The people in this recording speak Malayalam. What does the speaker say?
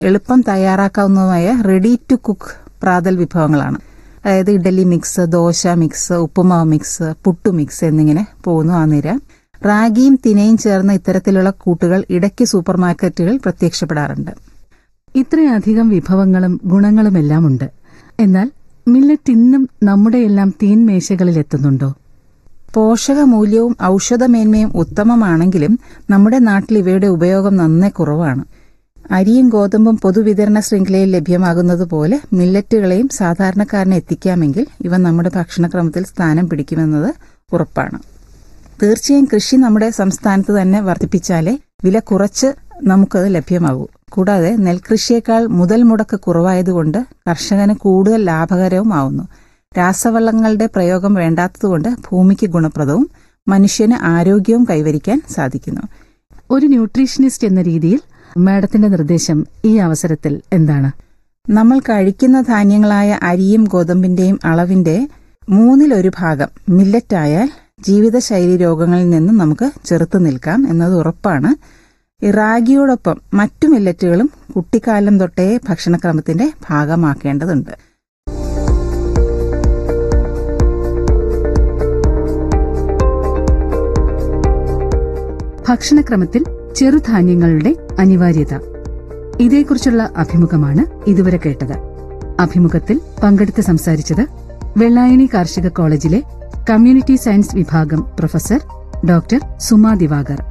എളുപ്പം തയ്യാറാക്കാവുന്നതുമായ റെഡി ടു കുക്ക് പ്രാതൽ വിഭവങ്ങളാണ് അതായത് ഇഡലി മിക്സ് ദോശ മിക്സ് ഉപ്പുമാവ് മിക്സ് പുട്ടു മിക്സ് എന്നിങ്ങനെ പോകുന്നു ആ നിര റാഗിയും തിനയും ചേർന്ന ഇത്തരത്തിലുള്ള കൂട്ടുകൾ ഇടയ്ക്ക് സൂപ്പർ മാർക്കറ്റുകൾ പ്രത്യക്ഷപ്പെടാറുണ്ട് ഇത്രയധികം വിഭവങ്ങളും ഗുണങ്ങളുമെല്ലാം ഉണ്ട് എന്നാൽ മില്ലറ്റ് ഇന്നും നമ്മുടെയെല്ലാം തീൻമേശകളിൽ എത്തുന്നുണ്ടോ പോഷകമൂല്യവും ഔഷധമേന്മയും ഉത്തമമാണെങ്കിലും നമ്മുടെ നാട്ടിൽ ഇവയുടെ ഉപയോഗം നന്നേ കുറവാണ് അരിയും ഗോതമ്പും പൊതുവിതരണ ശൃംഖലയിൽ ലഭ്യമാകുന്നതുപോലെ മില്ലറ്റുകളെയും സാധാരണക്കാരനെ എത്തിക്കാമെങ്കിൽ ഇവ നമ്മുടെ ഭക്ഷണക്രമത്തിൽ സ്ഥാനം പിടിക്കുമെന്നത് ഉറപ്പാണ് തീർച്ചയായും കൃഷി നമ്മുടെ സംസ്ഥാനത്ത് തന്നെ വർദ്ധിപ്പിച്ചാലേ വില കുറച്ച് നമുക്കത് ലഭ്യമാകൂ കൂടാതെ നെൽകൃഷിയേക്കാൾ മുതൽ മുടക്ക് കുറവായതുകൊണ്ട് കർഷകന് കൂടുതൽ ലാഭകരവുമാവുന്നു രാസവളങ്ങളുടെ പ്രയോഗം വേണ്ടാത്തതുകൊണ്ട് ഭൂമിക്ക് ഗുണപ്രദവും മനുഷ്യന് ആരോഗ്യവും കൈവരിക്കാൻ സാധിക്കുന്നു ഒരു ന്യൂട്രീഷനിസ്റ്റ് എന്ന രീതിയിൽ മാഡത്തിന്റെ നിർദ്ദേശം ഈ അവസരത്തിൽ എന്താണ് നമ്മൾ കഴിക്കുന്ന ധാന്യങ്ങളായ അരിയും ഗോതമ്പിന്റെയും അളവിന്റെ മൂന്നിലൊരു ഭാഗം മില്ലറ്റ് ആയാൽ ജീവിതശൈലി രോഗങ്ങളിൽ നിന്നും നമുക്ക് ചെറുത്തു നിൽക്കാം എന്നത് ഉറപ്പാണ് ഈ റാഗിയോടൊപ്പം മറ്റു മില്ലറ്റുകളും കുട്ടിക്കാലം തൊട്ടേ ഭക്ഷണക്രമത്തിന്റെ ഭാഗമാക്കേണ്ടതുണ്ട് ഭക്ഷണക്രമത്തിൽ ചെറുധാന്യങ്ങളുടെ അനിവാര്യത ഇതേക്കുറിച്ചുള്ള അഭിമുഖമാണ് ഇതുവരെ കേട്ടത് അഭിമുഖത്തിൽ പങ്കെടുത്ത് സംസാരിച്ചത് വെള്ളായണി കാർഷിക കോളേജിലെ കമ്മ്യൂണിറ്റി സയൻസ് വിഭാഗം പ്രൊഫസർ ഡോക്ടർ സുമാ ദിവാകർ